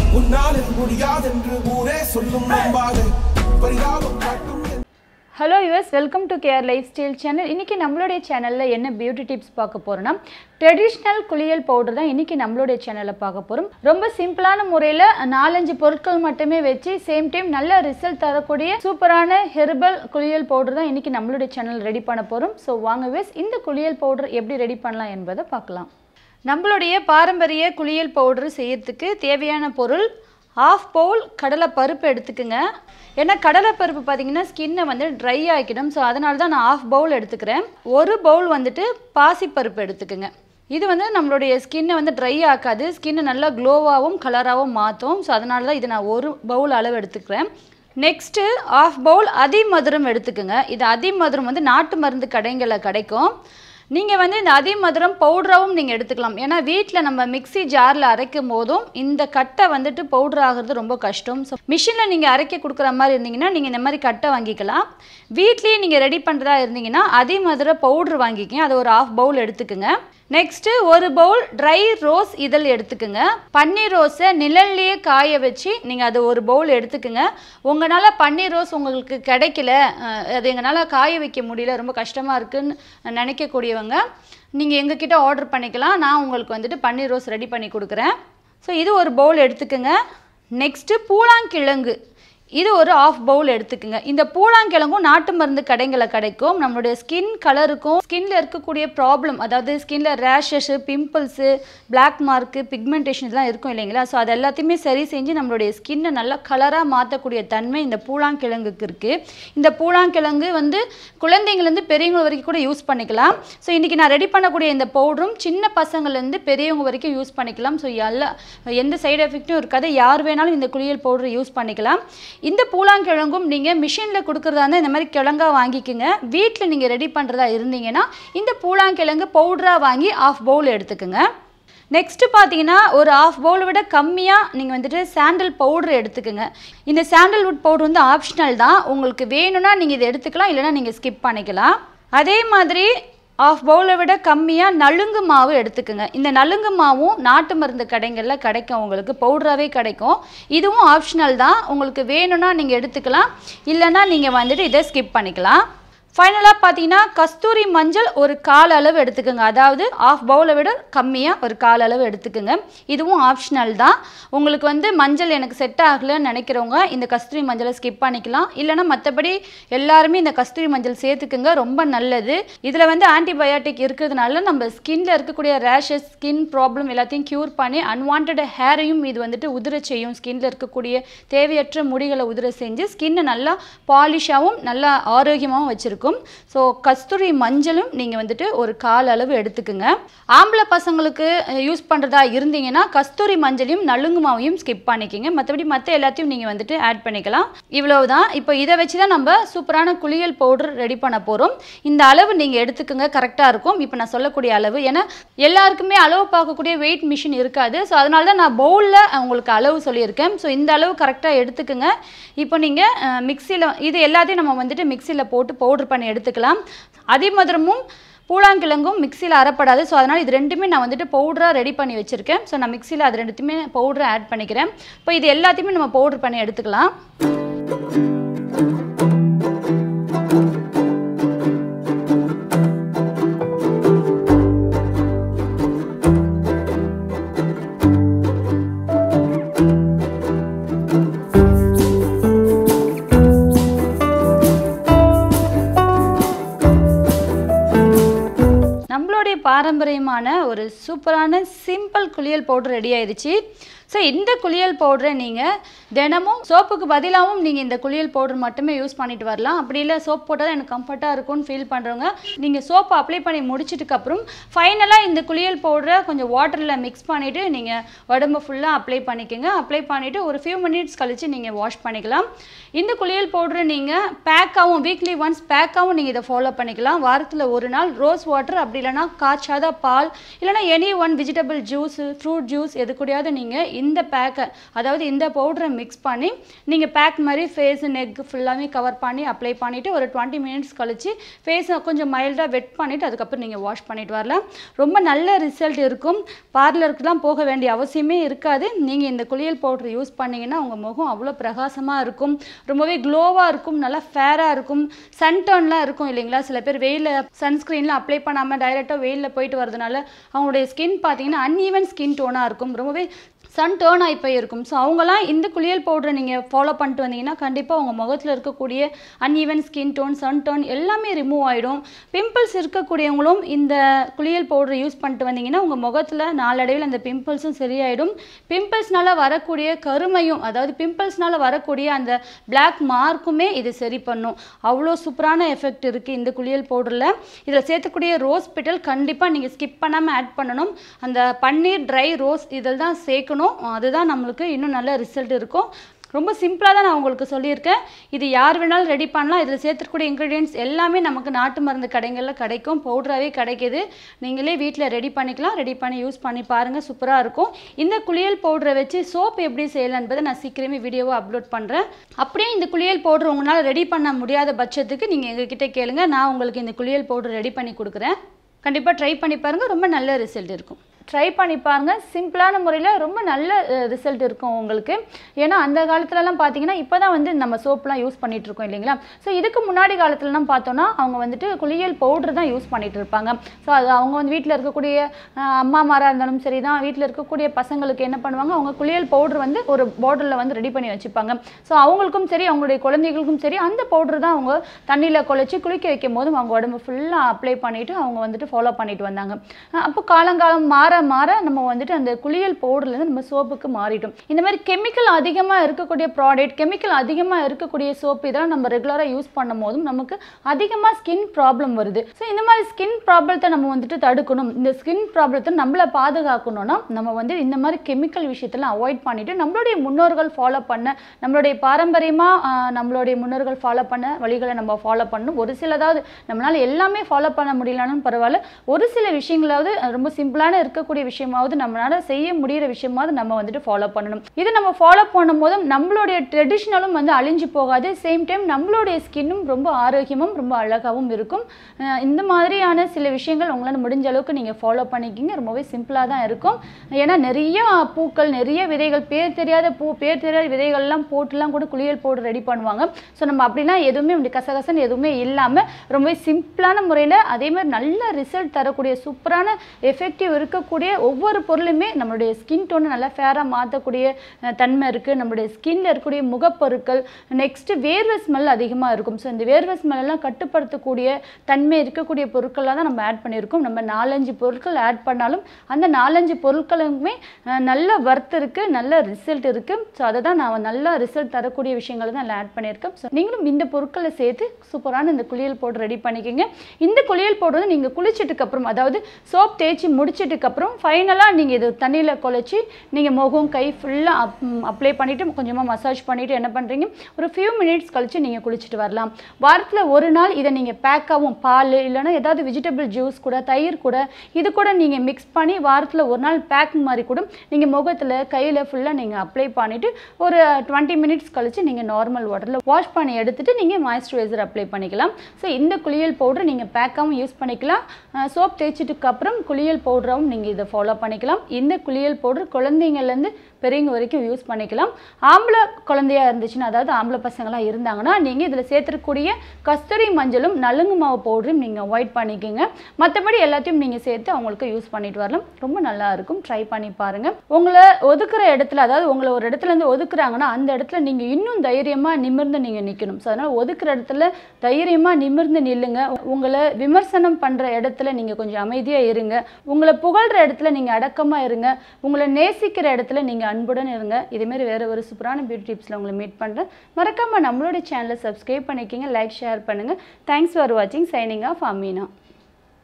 உன்னால் இது முடியாதென்று ஊரே சொல்லும் நம்பாது பரிதாபம் காட்டும் என் ஹலோ யூஎஸ் welcome to care lifestyle channel இன்றைக்கி நம்மளுடைய சேனலில் என்ன பியூட்டி டிப்ஸ் பார்க்க போகிறோம்னா ட்ரெடிஷ்னல் குளியல் பவுடர் தான் இன்றைக்கி நம்மளுடைய சேனலில் பார்க்க போகிறோம் ரொம்ப சிம்பிளான முறையில் நாலஞ்சு பொருட்கள் மட்டுமே வச்சு சேம் டைம் நல்ல ரிசல்ட் தரக்கூடிய சூப்பரான ஹெர்பல் குளியல் பவுடர் தான் இன்றைக்கி நம்மளுடைய சேனல் ரெடி பண்ண போகிறோம் ஸோ வாங்க வேஸ் இந்த குளியல் பவுடர் எப்படி ரெடி பண்ணலாம் என்பதை பார்க்கலாம் நம்மளுடைய பாரம்பரிய குளியல் பவுடர் செய்யறதுக்கு தேவையான பொருள் ஹாஃப் பவுல் கடலை பருப்பு எடுத்துக்குங்க ஏன்னா கடலை பருப்பு பார்த்தீங்கன்னா ஸ்கின்னை வந்து ட்ரை ஆக்கிடும் ஸோ அதனால தான் நான் ஹாஃப் பவுல் எடுத்துக்கிறேன் ஒரு பவுல் வந்துட்டு பாசிப்பருப்பு எடுத்துக்குங்க இது வந்து நம்மளுடைய ஸ்கின்னை வந்து ட்ரை ஆக்காது ஸ்கின்னை நல்லா க்ளோவாகவும் கலராகவும் மாற்றும் ஸோ அதனால தான் இது நான் ஒரு பவுல் அளவு எடுத்துக்கிறேன் நெக்ஸ்ட்டு ஆஃப் பவுல் அதிமதுரம் எடுத்துக்கோங்க இது அதிமதுரம் வந்து நாட்டு மருந்து கடைங்களில் கிடைக்கும் நீங்கள் வந்து இந்த அதிமதுரம் பவுடராகவும் நீங்கள் எடுத்துக்கலாம் ஏன்னா வீட்டில் நம்ம மிக்ஸி ஜாரில் அரைக்கும் போதும் இந்த கட்டை வந்துட்டு பவுடர் ஆகிறது ரொம்ப கஷ்டம் ஸோ மிஷினில் நீங்கள் அரைக்க கொடுக்குற மாதிரி இருந்தீங்கன்னா நீங்கள் இந்த மாதிரி கட்டை வாங்கிக்கலாம் வீட்லேயே நீங்கள் ரெடி பண்ணுறதா இருந்தீங்கன்னா அதிமதுர பவுடர் வாங்கிக்கங்க அதை ஒரு ஆஃப் பவுல் எடுத்துக்கோங்க நெக்ஸ்ட்டு ஒரு பவுல் ட்ரை ரோஸ் இதழ் எடுத்துக்கோங்க பன்னீர் ரோஸை நிழல்லையே காய வச்சு நீங்கள் அது ஒரு பவுல் எடுத்துக்கோங்க உங்களால் பன்னீர் ரோஸ் உங்களுக்கு கிடைக்கல அஹ், அது எங்களால் காய வைக்க முடியல ரொம்ப கஷ்டமாக இருக்குன்னு நினைக்கக்கூடியவங்க நீங்கள் எங்ககிட்ட ஆர்டர் பண்ணிக்கலாம் நான் உங்களுக்கு வந்துட்டு பன்னீர் ரோஸ் ரெடி பண்ணி கொடுக்குறேன் ஸோ இது ஒரு பவுல் எடுத்துக்கோங்க நெக்ஸ்ட்டு பூலாங்கிழங்கு இது ஒரு ஆஃப் பவுல் எடுத்துக்கோங்க இந்த பூலாங்கிழங்கும் நாட்டு மருந்து கடைகளில் கிடைக்கும் நம்மளுடைய ஸ்கின் கலருக்கும் ஸ்கின்ல இருக்கக்கூடிய ப்ராப்ளம் அதாவது ஸ்கின்ல rashes pimples black mark pigmentation இதெல்லாம் இருக்கும் இல்லைங்களா ஸோ அது எல்லாத்தையுமே சரி செஞ்சு நம்மளுடைய ஸ்கின்னை நல்லா கலராக மாற்றக்கூடிய தன்மை இந்த பூலாங்கிழங்குக்கு இருக்குது இந்த பூலாங்கிழங்கு வந்து குழந்தைங்கலேருந்து பெரியவங்க வரைக்கும் கூட யூஸ் பண்ணிக்கலாம் ஸோ இன்றைக்கி நான் ரெடி பண்ணக்கூடிய இந்த பவுடரும் சின்ன பசங்கள்லேருந்து பெரியவங்க வரைக்கும் யூஸ் பண்ணிக்கலாம் ஸோ எல்லா எந்த சைடு எஃபெக்ட்டும் இருக்காது யார் வேணாலும் இந்த குளியல் பவுடர் யூஸ் பண்ணிக்கலாம் இந்த பூலாங்கிழங்கும் நீங்கள் மிஷினில் கொடுக்குறதா இருந்தால் இந்த மாதிரி கிழங்கா வாங்கிக்கோங்க வீட்டில் நீங்கள் ரெடி பண்ணுறதா இருந்தீங்கன்னா இந்த பூலாங்கிழங்கு பவுடராக வாங்கி ஆஃப் பவுல் எடுத்துக்கோங்க நெக்ஸ்ட்டு பார்த்தீங்கன்னா ஒரு ஆஃப் பவுலை விட கம்மியாக நீங்கள் வந்துட்டு சாண்டல் பவுடர் எடுத்துக்கோங்க இந்த சாண்டல்வுட் பவுடர் வந்து ஆப்ஷனல் தான் உங்களுக்கு வேணும்னா நீங்கள் இதை எடுத்துக்கலாம் இல்லைன்னா நீங்கள் ஸ்கிப் பண்ணிக்கலாம் அதே மாதிரி ஆஃப் பவுலை விட கம்மியாக நலுங்கு மாவு எடுத்துக்கோங்க இந்த நலுங்கு மாவும் நாட்டு மருந்து கடைகளில் கிடைக்கும் உங்களுக்கு பவுடராகவே கிடைக்கும் இதுவும் ஆப்ஷனல் தான் உங்களுக்கு வேணும்னா நீங்கள் எடுத்துக்கலாம் இல்லைன்னா நீங்கள் வந்துட்டு இதை ஸ்கிப் பண்ணிக்கலாம் ஃபைனலாக பார்த்தீங்கன்னா கஸ்தூரி மஞ்சள் ஒரு கால் அளவு எடுத்துக்கோங்க அதாவது ஆஃப் பவுலை விட கம்மியாக ஒரு கால் அளவு எடுத்துக்கோங்க இதுவும் ஆப்ஷனல் தான் உங்களுக்கு வந்து மஞ்சள் எனக்கு செட் ஆகலைன்னு நினைக்கிறவங்க இந்த கஸ்தூரி மஞ்சளை ஸ்கிப் பண்ணிக்கலாம் இல்லைன்னா மற்றபடி எல்லாருமே இந்த கஸ்தூரி மஞ்சள் சேர்த்துக்குங்க ரொம்ப நல்லது இதில் வந்து ஆன்டிபயோட்டிக் இருக்கிறதுனால நம்ம ஸ்கின்ல இருக்கக்கூடிய ரேஷஸ் ஸ்கின் ப்ராப்ளம் எல்லாத்தையும் க்யூர் பண்ணி அன்வான்ட் ஹேரையும் இது வந்துட்டு உதிர செய்யும் ஸ்கின்ல இருக்கக்கூடிய தேவையற்ற முடிகளை உதிர செஞ்சு ஸ்கின்னை நல்லா பாலிஷாகவும் நல்லா ஆரோக்கியமாகவும் வச்சுருக்கும் ஸோ கஸ்தூரி மஞ்சளும் நீங்கள் வந்துட்டு ஒரு கால் அளவு எடுத்துக்குங்க ஆம்பளை பசங்களுக்கு யூஸ் பண்ணுறதா இருந்தீங்கன்னா கஸ்தூரி மஞ்சளையும் நலுங்கு மாவையும் ஸ்கிப் பண்ணிக்கோங்க மற்றபடி மற்ற எல்லாத்தையும் நீங்கள் வந்துட்டு ஆட் பண்ணிக்கலாம் இவ்வளவுதான் இப்போ இதை வச்சு தான் நம்ம சூப்பரான குளியல் பவுடர் ரெடி பண்ண போகிறோம் இந்த அளவு நீங்கள் எடுத்துக்கோங்க கரெக்டாக இருக்கும் இப்போ நான் சொல்லக்கூடிய அளவு ஏன்னா எல்லாருக்குமே அளவு பார்க்கக்கூடிய வெயிட் மிஷின் இருக்காது ஸோ அதனால தான் நான் பவுலில் உங்களுக்கு அளவு சொல்லியிருக்கேன் ஸோ இந்த அளவு கரெக்டாக எடுத்துக்கோங்க இப்போ நீங்கள் மிக்சியில் இது எல்லாத்தையும் நம்ம வந்துட்டு மிக்சியில் போட்டு பவுடர் பண்ணி எடுத்துக்கலாம் அதிமதுரமும் பூலாங்கிழங்கும் மிக்சியில் அரைப்படாது ஸோ அதனால் இது ரெண்டுமே நான் வந்துட்டு பவுடராக ரெடி பண்ணி வச்சுருக்கேன் ஸோ நான் மிக்சியில் அது ரெண்டுத்தையுமே பவுடரை ஆட் பண்ணிக்கிறேன் இப்போ இது எல்லாத்தையுமே நம்ம பவுடர் பண்ணி எடுத்துக்கலாம் நம்மளுடைய பாரம்பரியமான ஒரு சூப்பரான சிம்பிள் குளியல் பவுடர் ரெடி ஆயிடுச்சு ஸோ இந்த குளியல் பவுடரை நீங்கள் தினமும் சோப்புக்கு பதிலாகவும் நீங்கள் இந்த குளியல் பவுடர் மட்டுமே யூஸ் பண்ணிட்டு வரலாம் அப்படி இல்லை சோப் போட்டால் தான் எனக்கு கம்ஃபர்ட்டாக இருக்கும்னு ஃபீல் பண்ணுறவங்க நீங்கள் சோப்பை அப்ளை பண்ணி முடிச்சிட்டுக்கப்புறம் ஃபைனலாக இந்த குளியல் பவுடரை கொஞ்சம் வாட்டரில் மிக்ஸ் பண்ணிவிட்டு நீங்கள் உடம்பு ஃபுல்லாக அப்ளை பண்ணிக்கோங்க அப்ளை பண்ணிவிட்டு ஒரு ஃபியூ மினிட்ஸ் கழித்து நீங்கள் வாஷ் பண்ணிக்கலாம் இந்த குளியல் பவுடரை நீங்கள் பேக்காகவும் வீக்லி ஒன்ஸ் பேக்காகவும் நீங்கள் இதை ஃபாலோ பண்ணிக்கலாம் வாரத்தில் ஒரு நாள் ரோஸ் வாட்டர் அப்படி இல்லைன்னா காய்ச்சாத பால் இல்லைன்னா any one vegetable juice fruit juice எது கூடயாவது நீங்கள் இந்த பேக்கை அதாவது இந்த பவுடரை மிக்ஸ் பண்ணி நீங்கள் பேக் மாதிரி ஃபேஸ் நெக் ஃபுல்லாமே கவர் பண்ணி அப்ளை பண்ணிவிட்டு ஒரு டுவெண்ட்டி மினிட்ஸ் கழிச்சு ஃபேஸை கொஞ்சம் மைல்டாக வெட் பண்ணிவிட்டு அதுக்கப்புறம் நீங்கள் வாஷ் பண்ணிட்டு வரலாம் ரொம்ப நல்ல ரிசல்ட் இருக்கும் பார்லருக்குலாம் போக வேண்டிய அவசியமே இருக்காது நீங்கள் இந்த குளியல் பவுடர் யூஸ் பண்ணீங்கன்னா உங்கள் முகம் அவ்வளோ பிரகாசமாக இருக்கும் ரொம்பவே க்ளோவாக இருக்கும் நல்லா ஃபேராக இருக்கும் சன் டர்ன்லாம் இருக்கும் இல்லைங்களா சில பேர் வெயிலில் சன்ஸ்க்ரீன்லாம் அப்ளை பண்ணாமல் டைரெக்டாக வெயிலில் போயிட்டு வரதுனால அவங்களுடைய ஸ்கின் பார்த்தீங்கன்னா அன்ஈவன் ஸ்கின் டோனாக இருக்கும் ரொம்பவே சன் டேர்ன் ஆகி போயிருக்கும் ஸோ அவங்களாம் இந்த குளியல் பவுடரை நீங்கள் ஃபாலோ பண்ணிட்டு வந்தீங்கன்னா கண்டிப்பாக உங்கள் முகத்தில் இருக்கக்கூடிய uneven skin tone sun tone எல்லாமே ரிமூவ் ஆகிடும் பிம்பிள்ஸ் இருக்கக்கூடியவங்களும் இந்த குளியல் பவுடரை யூஸ் பண்ணிட்டு வந்தீங்கன்னா உங்கள் முகத்தில் நாளடைவில் அந்த பிம்பிள்ஸும் சரியாயிடும் பிம்பிள்ஸ்னால வரக்கூடிய கருமையும் அதாவது பிம்பிள்ஸ்னால வரக்கூடிய அந்த பிளாக் மார்க்குமே இது சரி பண்ணும் அவ்வளோ சூப்பரான எஃபெக்ட் இருக்குது இந்த குளியல் பவுடரில் இதில் சேர்த்துக்கூடிய ரோஸ் பிட்டல் கண்டிப்பாக நீங்கள் ஸ்கிப் பண்ணாமல் ஆட் பண்ணணும் அந்த பன்னீர் ட்ரை ரோஸ் இதில் தான் சேர்க்கணும் அதுதான் நம்மளுக்கு இன்னும் நல்ல ரிசல்ட் இருக்கும் ரொம்ப சிம்பிளாக தான் நான் உங்களுக்கு சொல்லியிருக்கேன் இது யார் வேணாலும் ரெடி பண்ணலாம் இதில் சேர்த்துக்கூடிய இன்க்ரீடியன்ஸ் எல்லாமே நமக்கு நாட்டு மருந்து கடைகளில் கிடைக்கும் பவுடராகவே கிடைக்கிது நீங்களே வீட்டில் ரெடி பண்ணிக்கலாம் ரெடி பண்ணி யூஸ் பண்ணி பாருங்கள் சூப்பராக இருக்கும் இந்த குளியல் பவுடரை வச்சு சோப் எப்படி செய்யலாம் என்பதை நான் சீக்கிரமே வீடியோவை அப்லோட் பண்ணுறேன் அப்படியே இந்த குளியல் பவுடர் உங்களால் ரெடி பண்ண முடியாத பட்சத்துக்கு நீங்கள் எங்ககிட்ட கேளுங்க நான் உங்களுக்கு இந்த குளியல் பவுடர் ரெடி பண்ணி கொடுக்குறேன் கண்டிப்பாக ட்ரை பண்ணி பாருங்கள் ரொம்ப நல்ல ரிசல்ட் இருக்கும் ட்ரை பண்ணி பாருங்க சிம்பிளான முறையில் ரொம்ப நல்ல ரிசல்ட் இருக்கும் உங்களுக்கு ஏன்னா அந்த காலத்துலலாம் பார்த்தீங்கன்னா இப்போ தான் வந்து நம்ம சோப்லாம் யூஸ் பண்ணிட்டு இருக்கோம் இல்லைங்களா ஸோ இதுக்கு முன்னாடி காலத்துலலாம் பார்த்தோன்னா அவங்க வந்துட்டு குளியல் பவுடர் தான் யூஸ் பண்ணிட்டு இருப்பாங்க ஸோ அது அவங்க வந்து வீட்டில் இருக்கக்கூடிய அஹ், அம்மாமாராக இருந்தாலும் சரி தான் வீட்டில் இருக்கக்கூடிய பசங்களுக்கு என்ன பண்ணுவாங்க அவங்க குளியல் பவுடர் வந்து ஒரு பாட்டிலில் வந்து ரெடி பண்ணி வச்சுப்பாங்க ஸோ அவங்களுக்கும் சரி அவங்களுடைய குழந்தைகளுக்கும் சரி அந்த பவுடர் தான் அவங்க தண்ணியில் குழச்சி குளிக்க வைக்கும் போதும் அவங்க உடம்பு ஃபுல்லாக அப்ளை பண்ணிட்டு அவங்க வந்துட்டு ஃபாலோ பண்ணிட்டு வந்தாங்க அஹ் அப்போ காலங்காலம் மாற மாற நம்ம வந்துட்டு அந்த குளியல் பவுடர்லேருந்து நம்ம சோப்புக்கு மாறிட்டோம் இந்த மாதிரி கெமிக்கல் அதிகமாக இருக்கக்கூடிய ப்ராடக்ட் கெமிக்கல் அதிகமாக இருக்கக்கூடிய சோப்பு இதெல்லாம் நம்ம ரெகுலராக யூஸ் பண்ணும் போதும் நமக்கு அதிகமாக ஸ்கின் ப்ராப்ளம் வருது ஸோ இந்த மாதிரி ஸ்கின் ப்ராப்ளத்தை நம்ம வந்துட்டு தடுக்கணும் இந்த ஸ்கின் ப்ராப்ளத்தை நம்மளை பாதுகாக்கணும்னா நம்ம வந்து இந்த மாதிரி கெமிக்கல் விஷயத்தெல்லாம் அவாய்ட் பண்ணிட்டு நம்மளுடைய முன்னோர்கள் ஃபாலோ பண்ண நம்மளுடைய பாரம்பரியமாக நம்மளுடைய முன்னோர்கள் ஃபாலோ பண்ண வழிகளை நம்ம ஃபாலோ பண்ணணும் ஒரு சிலதாவது நம்மளால எல்லாமே ஃபாலோ பண்ண முடியலனாலும் பரவாயில்ல ஒரு சில விஷயங்களாவது அஹ், ரொம்ப சிம்பிளான இருக்கக்கூடிய விஷயமாவது நம்மளால செய்ய முடியிற விஷயமாவது நம்ம வந்துட்டு ஃபாலோ பண்ணணும் இது நம்ம ஃபாலோ பண்ணும்போது நம்மளுடைய ட்ரெடிஷ்னலும் வந்து அழிஞ்சு போகாது சேம் டைம் நம்மளுடைய ஸ்கின்னும் ரொம்ப ஆரோக்கியமும் ரொம்ப அழகாகவும் இருக்கும் அஹ், இந்த மாதிரியான சில விஷயங்கள் உங்களால் முடிஞ்ச அளவுக்கு நீங்கள் ஃபாலோ பண்ணிக்கிங்க ரொம்பவே சிம்பிளாக தான் இருக்கும் ஏன்னா நிறைய பூக்கள் நிறைய விதைகள் பேர் தெரியாத பூ பேர் தெரியாத விதைகள்லாம் போட்டுலாம் கூட குளியல் போட்டு ரெடி பண்ணுவாங்க ஸோ நம்ம அப்படிலாம் எதுவுமே இப்படி கசகசன்னு எதுவுமே இல்லாமல் ரொம்பவே சிம்பிளான முறையில் அதே மாதிரி நல்ல ரிசல்ட் தரக்கூடிய சூப்பரான எஃபெக்டிவ் இருக்கக்கூடிய ஒவ்வொரு பொருளுமே நம்மளுடைய ஸ்கின் டோனை நல்லா ஃபேராக மாற்றக்கூடிய அஹ், தன்மை இருக்குது நம்மளுடைய ஸ்கின்ல இருக்கக்கூடிய முகப்பொருட்கள் நெக்ஸ்ட் வேர்வை ஸ்மெல் அதிகமாக இருக்கும் ஸோ இந்த வேர்வை smell எல்லாம் கட்டுப்படுத்தக்கூடிய தன்மை இருக்கக்கூடிய பொருட்களாக தான் நம்ம ஆட் பண்ணியிருக்கோம் நம்ம நாலஞ்சு பொருட்கள் ஆட் பண்ணாலும் அந்த நாலஞ்சு பொருட்களுமே அஹ், நல்ல ஒர்த் இருக்குது நல்ல ரிசல்ட் இருக்குது ஸோ அதை தான் நான் நல்லா ரிசல்ட் தரக்கூடிய விஷயங்களை தான் ஆட் பண்ணியிருக்கேன் ஸோ நீங்களும் இந்த பொருட்களை சேர்த்து சூப்பரான இந்த குளியல் பவுடர் ரெடி பண்ணிக்கோங்க இந்த குளியல் பவுடர் வந்து நீங்கள் குளிச்சிட்டுக்கு அப்புறம் அதாவது சோப் தேய்ச்சி முடிச்சிட்டுக்கு அப்புறம் ஃபைனலாக நீங்கள் இது தண்ணியில் குழச்சி நீங்கள் முகம் கை ஃபுல்லாக அப்ளை பண்ணிவிட்டு கொஞ்சமாக மசாஜ் பண்ணிவிட்டு என்ன பண்ணுறீங்க ஒரு ஃபியூ மினிட்ஸ் கழிச்சு நீங்கள் குளிச்சுட்டு வரலாம் வாரத்தில் ஒரு நாள் இதை நீங்கள் பேக்காகவும் பால் இல்லைன்னா ஏதாவது வெஜிடபிள் ஜூஸ் கூட தயிர் கூட இது கூட நீங்கள் மிக்ஸ் பண்ணி வாரத்தில் ஒரு நாள் பேக் மாதிரி கூட நீங்கள் முகத்தில் கையில் ஃபுல்லாக நீங்கள் அப்ளை பண்ணிவிட்டு ஒரு டுவெண்ட்டி மினிட்ஸ் கழிச்சு நீங்கள் நார்மல் வாட்டரில் வாஷ் பண்ணி எடுத்துட்டு நீங்கள் மாய்ஸ்சரைசர் அப்ளை பண்ணிக்கலாம் ஸோ இந்த குளியல் பவுடர் நீங்கள் பேக்காகவும் யூஸ் பண்ணிக்கலாம் சோப் தேய்ச்சிட்டுக்கு அப்புறம் குளியல் பவுடராகவும் நீங்கள் இதை ஃபாலோ பண்ணிக்கலாம் இந்த குளியல் பவுடர் குழந்தைங்கள்லேருந்து பெரியவங்க வரைக்கும் யூஸ் பண்ணிக்கலாம் ஆம்பளை குழந்தையா இருந்துச்சுன்னா அதாவது ஆம்பளை பசங்களாக இருந்தாங்கன்னா நீங்கள் இதில் சேர்த்துருக்கூடிய கஸ்தூரி மஞ்சளும் நலுங்கு மாவு பவுடரும் நீங்கள் அவாய்ட் பண்ணிக்கோங்க மற்றபடி எல்லாத்தையும் நீங்கள் சேர்த்து அவங்களுக்கு யூஸ் பண்ணிட்டு வரலாம் ரொம்ப நல்லா இருக்கும் ட்ரை பண்ணி பாருங்கள் உங்களை ஒதுக்குற இடத்துல அதாவது உங்களை ஒரு இடத்துல இருந்து ஒதுக்குறாங்கன்னா அந்த இடத்துல நீங்கள் இன்னும் தைரியமாக நிமிர்ந்து நீங்கள் நிற்கணும் ஸோ அதனால் ஒதுக்குற இடத்துல தைரியமாக நிமிர்ந்து நில்லுங்க உங்களை விமர்சனம் பண்ணுற இடத்துல நீங்கள் கொஞ்சம் அமைதியாக இருங்க உங்களை புகழ்கிற இடத்துல நீங்கள் அடக்கமாக இருங்க உங்களை நேசிக்கிற இடத்துல நீங்கள் அன்புடன் இருங்க இதேமாரி வேறு ஒரு சூப்பரான பியூட்டி டிப்ஸில் உங்களை மீட் பண்ணுறேன் மறக்காமல் நம்மளோட சேனலை சப்ஸ்கிரைப் பண்ணிக்கிங்க லைக் ஷேர் பண்ணுங்கள் தேங்க்ஸ் ஃபார் வாட்சிங் சைனிங் ஆஃப் அமீனா